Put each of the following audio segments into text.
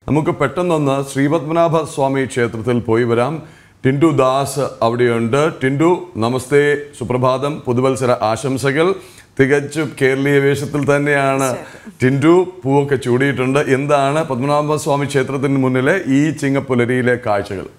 നമുക്ക് പെട്ടെന്നൊന്ന് ശ്രീപത്മനാഭ സ്വാമി ക്ഷേത്രത്തിൽ പോയി വരാം ടിൻഡു ദാസ് അവിടെയുണ്ട് ടിൻഡു നമസ്തേ സുപ്രഭാതം പുതുവത്സര ആശംസകൾ തികച്ചും കേരളീയ വേഷത്തിൽ തന്നെയാണ് ടിൻഡു പൂവൊക്കെ ചൂടിയിട്ടുണ്ട് എന്താണ് പത്മനാഭ സ്വാമി ക്ഷേത്രത്തിന് മുന്നിലെ ഈ ചിങ്ങപ്പുലരിയിലെ കാഴ്ചകൾ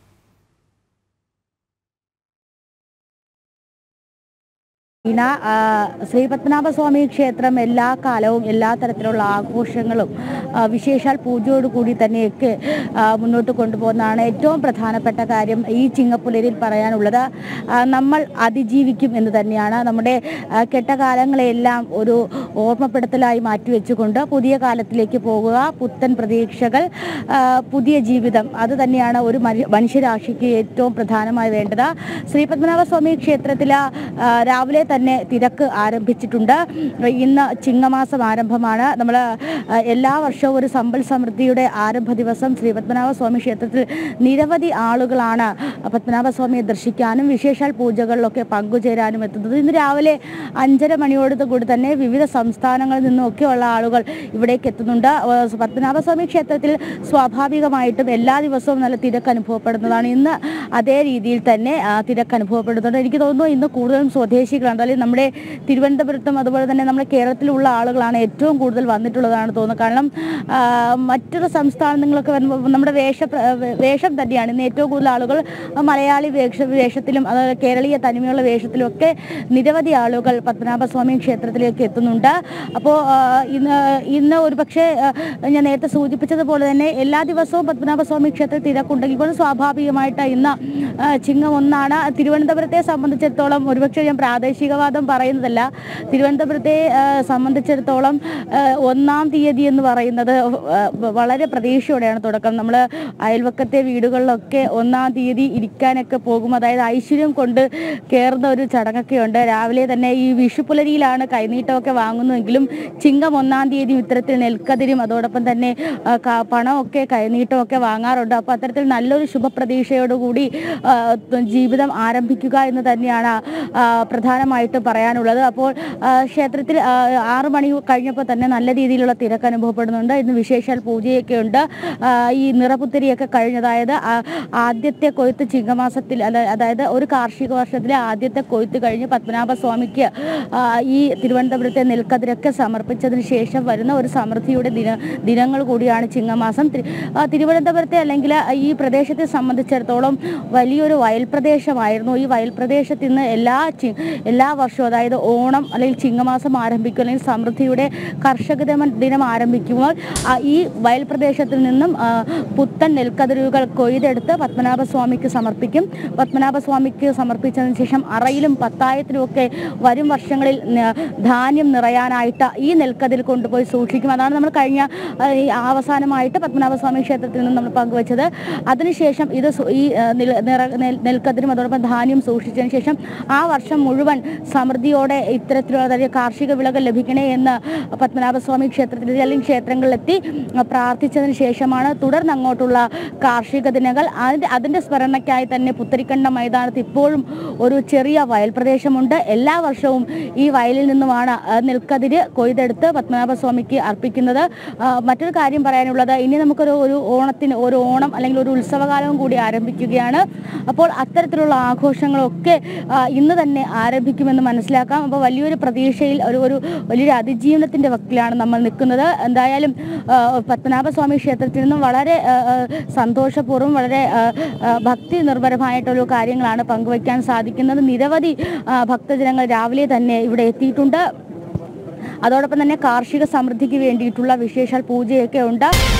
ഇണ ആ, ശ്രീ പത്മനാഭസ്വാമി ക്ഷേത്രം എല്ലാ കാലവും എല്ലാ തരത്തിലുള്ള ആഘോഷങ്ങളും ആ, വിശേഷാൽ പൂജയോട് കൂടി തന്നെയൊക്കെ ആ, മുന്നോട്ട് കൊണ്ടുപോകുന്നതാണ് ഏറ്റവും പ്രധാനപ്പെട്ട കാര്യം ഈ ചിങ്ങപ്പുലരിൽ പറയാനുള്ളത് ആ, നമ്മൾ അതിജീവിക്കും എന്ന് തന്നെയാണ് നമ്മുടെ ആ, കെട്ടകാലങ്ങളെല്ലാം ഒരു ഓർമ്മപ്പെടുത്തലായി മാറ്റിവെച്ചുകൊണ്ട് പുതിയ കാലത്തിലേക്ക് പോകുക പുത്തൻ പ്രതീക്ഷകൾ ആ, പുതിയ ജീവിതം അത് തന്നെയാണ് ഒരു മനുഷ്യ- മനുഷ്യരാശിക്ക് ഏറ്റവും പ്രധാനമായി വേണ്ടത് ശ്രീ പത്മനാഭസ്വാമി ക്ഷേത്രത്തിൽ ആ, രാവിലെ തന്നെ തിരക്ക് ആരംഭിച്ചിട്ടുണ്ട് ഇന്ന് ചിങ്ങമാസം ആരംഭമാണ് നമ്മൾ എല്ലാ വർഷവും ഒരു സമ്പൽ സമൃദ്ധിയുടെ ആരംഭ ദിവസം ശ്രീ പത്മനാഭസ്വാമി ക്ഷേത്രത്തിൽ നിരവധി ആളുകളാണ് പത്മനാഭസ്വാമിയെ ദർശിക്കാനും വിശേഷാൽ പൂജകളിലൊക്കെ പങ്കുചേരാനും എത്തുന്നത് ഇന്ന് രാവിലെ അഞ്ചര മണിയോട് കൂടി തന്നെ വിവിധ സംസ്ഥാനങ്ങളിൽ നിന്നൊക്കെയുള്ള ആളുകൾ ഇവിടേക്ക് എത്തുന്നുണ്ട് ഏഹ് പത്മനാഭസ്വാമി ക്ഷേത്രത്തിൽ സ്വാഭാവികമായിട്ടും എല്ലാ ദിവസവും നല്ല തിരക്ക് അനുഭവപ്പെടുന്നതാണ് ഇന്ന് അതേ രീതിയിൽ തന്നെ ആ, തിരക്ക് അനുഭവപ്പെടുന്നുണ്ട് എനിക്ക് തോന്നുന്നു ഇന്ന് കൂടുതലും സ്വദേശികളാണ് അല്ലെങ്കിൽ നമ്മുടെ തിരുവനന്തപുരത്തും അതുപോലെ തന്നെ നമ്മുടെ കേരളത്തിലുള്ള ആളുകളാണ് ഏറ്റവും കൂടുതൽ വന്നിട്ടുള്ളതാണ് തോന്നുന്നത് കാരണം ആ, മറ്റൊരു സംസ്ഥാനങ്ങളൊക്കെ വരുമ്പോൾ നമ്മുടെ വേഷ വേഷം തന്നെയാണ് ഇന്ന് ഏറ്റവും കൂടുതൽ ആളുകൾ മലയാളി വേഷ വേഷത്തിലും അതുപോലെ കേരളീയ തനിമയുള്ള വേഷത്തിലും ഒക്കെ നിരവധി ആളുകൾ പത്മനാഭസ്വാമി ക്ഷേത്രത്തിലേക്ക് എത്തുന്നുണ്ട് അപ്പോൾ ഇന്ന് ഇന്ന് ഒരു പക്ഷേ ഞാൻ നേരത്തെ സൂചിപ്പിച്ചതുപോലെ തന്നെ എല്ലാ ദിവസവും പത്മനാഭസ്വാമി ക്ഷേത്രത്തിൽ തിരക്കുണ്ടെങ്കിൽ പോലും സ്വാഭാവികമായിട്ട് ഇന്ന് ആ, ചിങ്ങം ഒന്നാണ് തിരുവനന്തപുരത്തെ സംബന്ധിച്ചിടത്തോളം ഒരുപക്ഷെ ഞാൻ പ്രാദേശികവാദം പറയുന്നതല്ല തിരുവനന്തപുരത്തെ ആ, സംബന്ധിച്ചിടത്തോളം ആ, ഒന്നാം തീയതി എന്ന് പറയുന്നത് ആ, വളരെ പ്രതീക്ഷയോടെയാണ് തുടക്കം നമ്മൾ അയൽവക്കത്തെ വീടുകളിലൊക്കെ ഒന്നാം തീയതി ഇരിക്കാനൊക്കെ പോകും അതായത് ഐശ്വര്യം കൊണ്ട് കയറുന്ന ഒരു ചടങ്ങൊക്കെ ഉണ്ട് രാവിലെ തന്നെ ഈ വിഷുപ്പുലരിയിലാണ് കൈനീട്ടമൊക്കെ വാങ്ങുന്നുവെങ്കിലും ചിങ്ങം ഒന്നാം തീയതി ഇത്തരത്തിൽ നെൽക്കതിരും അതോടൊപ്പം തന്നെ ആ, ക- പണമൊക്കെ കൈനീട്ടമൊക്കെ വാങ്ങാറുണ്ട് അപ്പോൾ അത്തരത്തിൽ നല്ലൊരു ശുഭപ്രതീക്ഷയോടുകൂടി ആ, ജീവിതം ആരംഭിക്കുക എന്ന് തന്നെയാണ് ആ, പ്രധാനമായിട്ടും പറയാനുള്ളത് അപ്പോൾ ആ, ക്ഷേത്രത്തിൽ ആ, ആറ് മണി കഴിഞ്ഞപ്പോൾ തന്നെ നല്ല രീതിയിലുള്ള തിരക്ക് അനുഭവപ്പെടുന്നുണ്ട് ഇന്ന് വിശേഷാൽ പൂജയൊക്കെ ഉണ്ട് ആ, ഈ നിറപുത്തരിയൊക്കെ കഴിഞ്ഞതായത് ആ- ആദ്യത്തെ കൊയ്ത്ത് ചിങ്ങമാസത്തിൽ അല്ല- അതായത് ഒരു കാർഷിക വർഷത്തിലെ ആദ്യത്തെ കൊയ്ത്ത് കഴിഞ്ഞ് പത്മനാഭ സ്വാമിക്ക് ആ, ഈ തിരുവനന്തപുരത്തെ നെൽക്കതിരൊക്കെ സമർപ്പിച്ചതിന് ശേഷം വരുന്ന ഒരു സമൃദ്ധിയുടെ ദിന ദിനങ്ങൾ കൂടിയാണ് ചിങ്ങമാസം തി- ആ, തിരുവനന്തപുരത്തെ അല്ലെങ്കിൽ ഈ പ്രദേശത്തെ സംബന്ധിച്ചിടത്തോളം വലിയൊരു വയൽ പ്രദേശമായിരുന്നു ഈ വയൽ പ്രദേശത്ത് ഇന്ന് എല്ലാ ചി- എല്ലാ വർഷവും അതായത് ഓണം അല്ലെങ്കിൽ ചിങ്ങമാസം ആരംഭിക്കും അല്ലെങ്കിൽ സമൃദ്ധിയുടെ കർഷക ദിനം- ദിനം ആരംഭിക്കുമ്പോൾ ആ, ഈ വയൽ പ്രദേശത്തിൽ നിന്നും ആ, പുത്തൻ നെൽക്കതിരുകൾ കൊയ്തെടുത്ത് പത്മനാഭസ്വാമിക്ക് സമർപ്പിക്കും പത്മനാഭസ്വാമിക്ക് സമർപ്പിച്ചതിന് ശേഷം അറയിലും പത്തായത്തിലും ഒക്കെ വരും വർഷങ്ങളിൽ ന- ധാന്യം നിറയാനായിട്ട് ഈ നെൽക്കതിൽ കൊണ്ടുപോയി സൂക്ഷിക്കും അതാണ് നമ്മൾ കഴിഞ്ഞ ആ, ഈ അവസാനമായിട്ട് പത്മനാഭസ്വാമി ക്ഷേത്രത്തിൽ നിന്ന് നമ്മൾ പങ്കുവച്ചത് അതിനുശേഷം ഇത് സു- ഈ ആ, നില- നിറ- നെൽ- നെൽക്കതിരും അതോടൊപ്പം ധാന്യം സൂക്ഷിച്ചതിന് ശേഷം ആ വർഷം മുഴുവൻ സമൃദ്ധിയോടെ ഇത്തരത്തിലുള്ള അതായത് കാർഷിക വിളകൾ ലഭിക്കണേ എന്ന് പത്മനാഭസ്വാമി ക്ഷേത്രത്തിൽ അല്ലെങ്കിൽ ക്ഷേത്രങ്ങളിലെത്തി ആ, പ്രാർത്ഥിച്ചതിന് ശേഷമാണ് തുടർന്ന് അങ്ങോട്ടുള്ള കാർഷിക ദിനങ്ങൾ അതിൻ്റെ അതിൻ്റെ സ്മരണയ്ക്കായി തന്നെ പുത്തരിക്കണ്ട മൈതാനത്ത് ഇപ്പോഴും ഒരു ചെറിയ വയൽ പ്രദേശമുണ്ട് എല്ലാ വർഷവും ഈ വയലിൽ നിന്നുമാണ് ആ, നെൽക്കതിര് കൊയ്തെടുത്ത് പത്മനാഭസ്വാമിക്ക് അർപ്പിക്കുന്നത് ആ, മറ്റൊരു കാര്യം പറയാനുള്ളത് ഇനി നമുക്കൊരു ഒരു ഓണത്തിന് ഒരു ഓണം അല്ലെങ്കിൽ ഒരു ഉത്സവകാലവും കൂടി ആരംഭിക്കുകയാണ് അപ്പോൾ അത്തരത്തിലുള്ള ആഘോഷങ്ങളൊക്കെ ആ, ഇന്ന് തന്നെ ആരംഭിക്കുമെന്ന് മനസ്സിലാക്കാം അപ്പോൾ വലിയൊരു പ്രതീക്ഷയിൽ ഒരു ഒരു വലിയൊരു അതിജീവനത്തിൻ്റെ വക്കിലാണ് നമ്മൾ നിൽക്കുന്നത് എന്തായാലും ആ, പത്മനാഭസ്വാമി ക്ഷേത്രത്തിൽ നിന്നും വളരെ ആ, ആ, സന്തോഷപൂർവ്വം വളരെ ആ, ആ, ഭക്തി നിർഭരമായിട്ടുള്ള കാര്യങ്ങളാണ് പങ്കുവയ്ക്കാൻ സാധിക്കുന്നത് നിരവധി ആ, ഭക്തജനങ്ങൾ രാവിലെ തന്നെ ഇവിടെ എത്തിയിട്ടുണ്ട് അതോടൊപ്പം തന്നെ കാർഷിക സമൃദ്ധിക്ക് വേണ്ടിയിട്ടുള്ള വിശേഷാൽ പൂജയൊക്കെ ഉണ്ട്